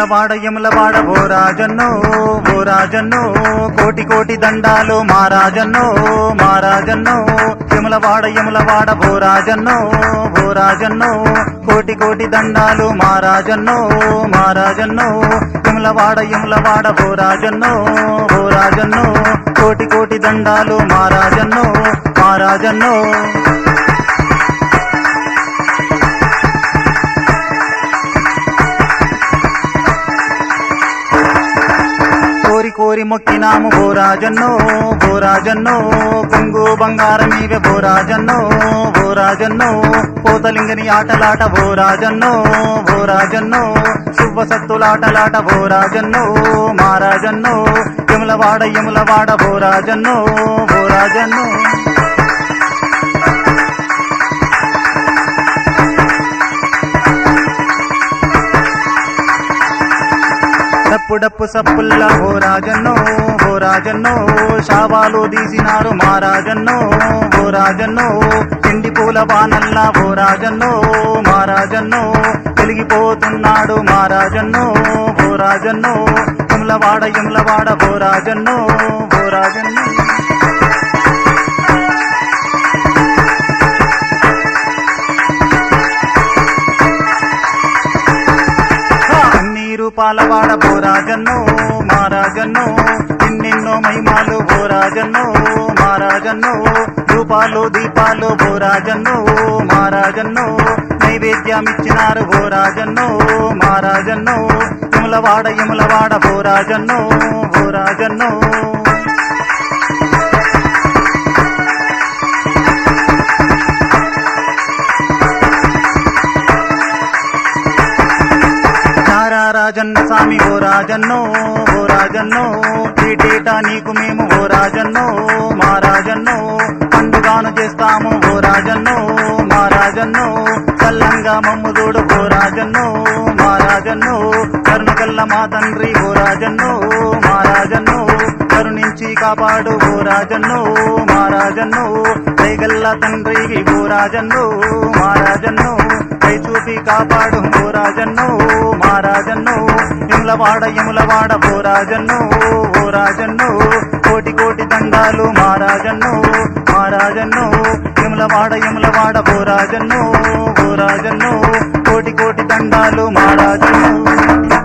యములవాడ యములవాడ ఓ రాజన్నో ఓ రాజన్నో కోటి కోటి దండాలు మా రాజన్నో మా రాజన్నో యములవాడ యములవాడ ఓ రాజన్నో ఓ రాజన్నో కోటి కోటి దండాలు మా రాజన్నో మా రాజన్నో యములవాడ యములవాడ ఓ రాజన్నో ఓ రాజన్నో కోటి కోటి దండాలు మా రాజన్నో మా రాజన్నో కోరి కోరి మొక్కినాము ఓ రాజన్నో ఓ రాజన్నో కొంగు బంగారం ఇవే ఓ రాజన్నో ఓ రాజన్నో పోతలింగని ఆటలాట ఓ రాజన్నో ఓ రాజన్నో శుభ సత్తులాటలాట ఓ రాజన్నో మా రాజన్నో యములవాడ యములవాడ ఓ రాజన్నో ఓ రాజన్నో డప్పు డప్పు సప్పుల్లా ఓ రాజన్నో ఓ రాజన్నో శావాలు తీసినారు మా రాజన్నో ఓ రాజన్నో పిండి పూల బానల్లా ఓ రాజన్నో మా రాజన్నో వెలిగిపోతున్నాడు మా రాజన్నో ఓ రాజన్నో యములవాడ యములవాడ ఓ రాజన్నో ఓ రాజన్నో నీరు పాలవాడ బోరాజన్నో మారాజన్నో ఎన్నెన్నో మహిమాలు బోరాజన్నో మారాజన్నో రూపాలు దీపాలు బోరాజన్నో మారాజన్నో నైవేద్యమిచ్చినారు బోరాజన్నో మారాజన్నో యములవాడ యములవాడ బోరాజన్నో బోరాజన్నో చారా రాజన్న స్వామి ఓ రాజన్నో ఓ రాజన్నో ఏటేటా నీకు మేము ఓ రాజన్నో మా రాజన్నో పండుగాను చేస్తాము ఓ రాజన్నో మా రాజన్నో చల్లంగా మమ్ముదోడు ఓ రాజన్నో మా రాజన్నో కరుణకల్ల మా తండ్రి ఓ రాజన్నో మా రాజన్నో కరుణించి కాపాడు ఓ రాజన్నో మా రాజన్నో దయగల్ల తండ్రి ఓ రాజన్నో మా రాజన్నో కై చూపి కాపాడు ఓ రాజన్నో మా రాజన్నో యములవాడ యములవాడ ఓ రాజన్నో ఓ రాజన్నో కోటి కోటి దండాలు మా రాజన్నో మా రాజన్నో యములవాడ యములవాడ ఓ రాజన్నో ఓ రాజన్నో కోటి కోటి దండాలు మా రాజన్నో